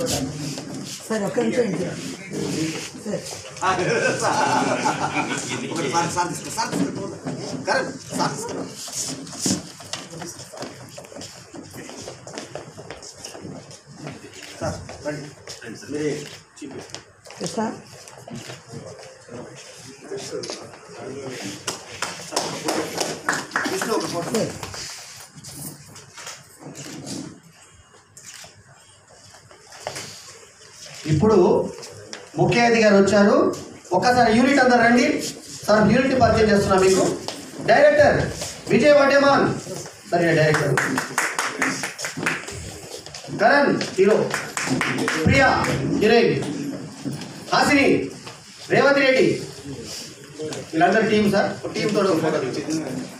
Sir ఒక్క నిమిషం ఇంటి సార్ ఒకటి సార్ సార్ తీసుకో సార్ తీసుకో కరణ్ సార్ తీసుకో సార్ రండి మీరే చూపి సార్ విష్ణు ఒక ఫోటో సార్ ఇప్పుడు ముఖ్య అతిథి గారు వచ్చారు ఒకసారి యూనిట్ అందరు రండి సార్ యూనిట్ పరిచయం చేస్తున్నా మీకు డైరెక్టర్ విజయ్ వడ్డేమాన్ సరే director Karan hero Priya heroine Hasini Revanth Reddy వీళ్ళందరూ టీం సార్ టీం తోడు ఒక ఫోటో తీసి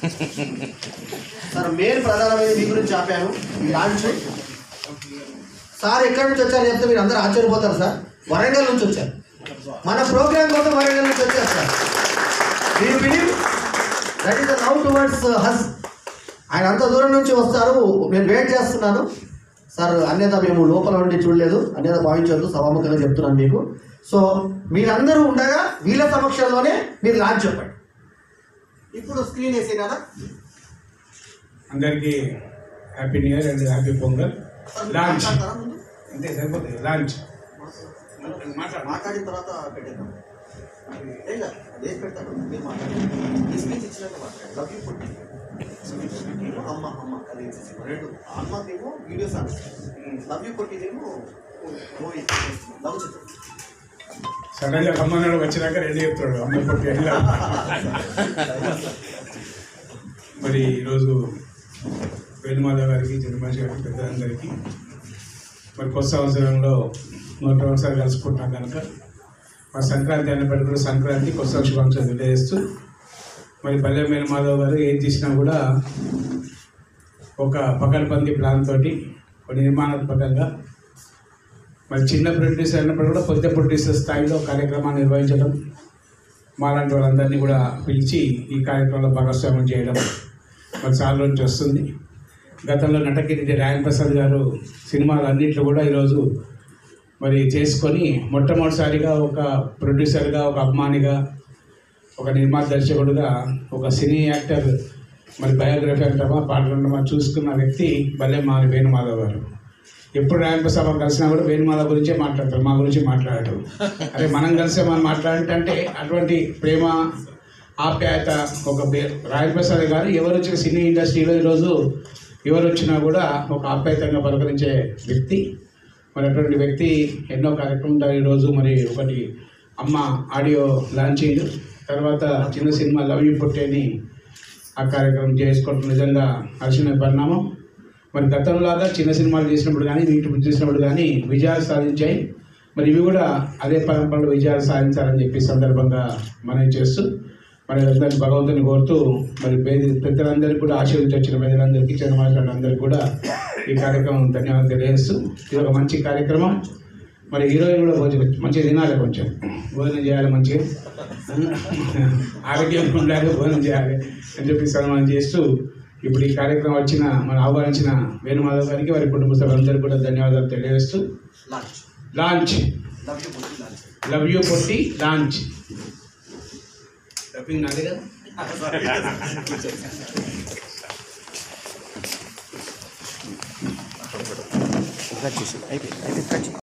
సార్ మెయిన్ ప్రధానమైన మీ గురించి ఆపాను లాంచ్ సార్ ఎక్కడి నుంచి వచ్చారు చెప్తే మీరు అందరూ ఆశ్చర్యపోతారు సార్ వరంగల్ నుంచి వచ్చారు మన ప్రోగ్రామ్ కోసం వరంగల్ నుంచి వచ్చారు సార్ మీరు believe that is now towards has ఆయన అంత దూరం నుంచి వస్తారు నేను వెయిట్ చేస్తున్నాను సార్ అన్యత మేము లోపల ఉండి చూడలేదు అన్యత భావించొద్దు సభాముఖంగా చెప్తున్నాను మీకు సో మీరందరూ ఉండగా వీళ్ళ సమక్షంలోనే మీరు లాంచ్ చెప్పండి ఇప్పుడు స్క్రీన్ వేసే కదా అందరికీ happy new year and happy Pongal launch మాట్లాడతారా ముందు? అంతే సరిపోతుంది లాంచ్ మాట్లాడిన తర్వాత పెట్టేద్దాం ఏం కాదు అదేం పెడతాడు మీరు మాట్లాడండి ఈ స్పీచ్ ఇచ్చినాక మాట్లాడండి లవ్ యూ పుట్టి అమ్మ అమ్మ అది రెండు అమ్మకేమో వీడియో సాంగ్స్ లవ్ యూ పుట్టిదేమో మూవీ లవ్ చిత్రం సడన్గా అమ్మనాడు వచ్చినాక రెడీ చెప్తాడు అమ్మ పట్టి వెళ్ళా మరి ఈరోజు వేణుమాధవ్ గారికి జనమాషి గారికి పెద్దలందరికీ మరి కొత్త సంవత్సరంలో నూట ఒకసారి కలుసుకుంటున్నాం కనుక మరి సంక్రాంతి అనేప్పటికీ కూడా సంక్రాంతి కొత్త శుభాకాంక్షలు తెలియజేస్తూ మరి పల్లె వేణుమాధవ్ గారు ఏం చేసినా కూడా ఒక పకడ్బందీ ప్లాన్ తోటి ఒక నిర్మాణాత్మకంగా మరి చిన్న ప్రొడ్యూసర్ అయినప్పుడు కూడా పెద్ద ప్రొడ్యూసర్ స్థాయిలో కార్యక్రమాన్ని నిర్వహించడం మాలాంటి వాళ్ళందరినీ కూడా పిలిచి ఈ కార్యక్రమంలో భాగస్వామ్యం చేయడం మరి చాలా నుంచి వస్తుంది గతంలో నటకిరీటి రాయన్ ప్రసాద్ గారు సినిమాలు అన్నింటిలో కూడా ఈరోజు మరి చేసుకొని మొట్టమొదటిసారిగా ఒక ప్రొడ్యూసర్గా ఒక అభిమానిగా ఒక నిర్మాత దర్శకుడుగా ఒక సినీ యాక్టర్ మరి బయోగ్రఫీ అంటామా పాటలు చూసుకున్న వ్యక్తి భలే మా వేణుమాధవ్ గారు ఎప్పుడు రాయనప సభ కలిసినా కూడా వేణుమాధవ్ గురించే మాట్లాడతారు మా గురించి మాట్లాడటం అరే మనం కలిసే మనం మాట్లాడంటే అటువంటి ప్రేమ ఆప్యాయత ఒక రాయప్రసాద్ గారు ఎవరు వచ్చిన సినీ ఇండస్ట్రీలో ఈరోజు ఎవరు వచ్చినా కూడా ఒక ఆప్యాయతంగా పలకరించే వ్యక్తి మరి అటువంటి వ్యక్తి ఎన్నో కార్యక్రమాలు ఈరోజు మరి ఒకటి అమ్మ ఆడియో లాంచింగ్ తర్వాత చిన్న సినిమా లవ్ యూ పుట్టేని ఆ కార్యక్రమం చేసుకోవడం నిజంగా హర్షణ పరిణామం మరి గతంలాగా చిన్న సినిమాలు చేసినప్పుడు కానీ వీటి చేసినప్పుడు కానీ విజయాలు సాధించాయి మరి ఇవి కూడా అదే పరంపరలో విజయాలు సాధించాలని చెప్పి సందర్భంగా మనం చేస్తూ మరి అందరిని భగవంతుని కోరుతూ మరి పేద పెద్దలందరికీ కూడా ఆశీర్వించి వచ్చిన పెద్దలందరికీ చంద్రమాచారులందరికీ కూడా ఈ కార్యక్రమం ధన్యవాదాలు తెలియజేస్తూ ఇది ఒక మంచి కార్యక్రమం మరి హీరోయిన్ కూడా కొంచెం మంచిగా తినాలి కొంచెం భోజనం చేయాలి మంచిగా ఆరోగ్యం ఉండాలి భోజనం చేయాలి అని చెప్పి సన్మానం చేస్తూ ఇప్పుడు ఈ కార్యక్రమం వచ్చిన మన ఆహ్వానించిన వేణుమాధవ్ గారికి వారి కుటుంబ సభ్యులందరికీ కూడా ధన్యవాదాలు తెలియజేస్తూ లాంచ్ లాంచ్ లవ్ యూ పుట్టి లాంచ్ లవ్ యూ పొట్టి లాంచ్ డబ్బింగ్ నాదే కదా కట్ చేసి అయిపోయింది అయిపోయింది కట్ చేసి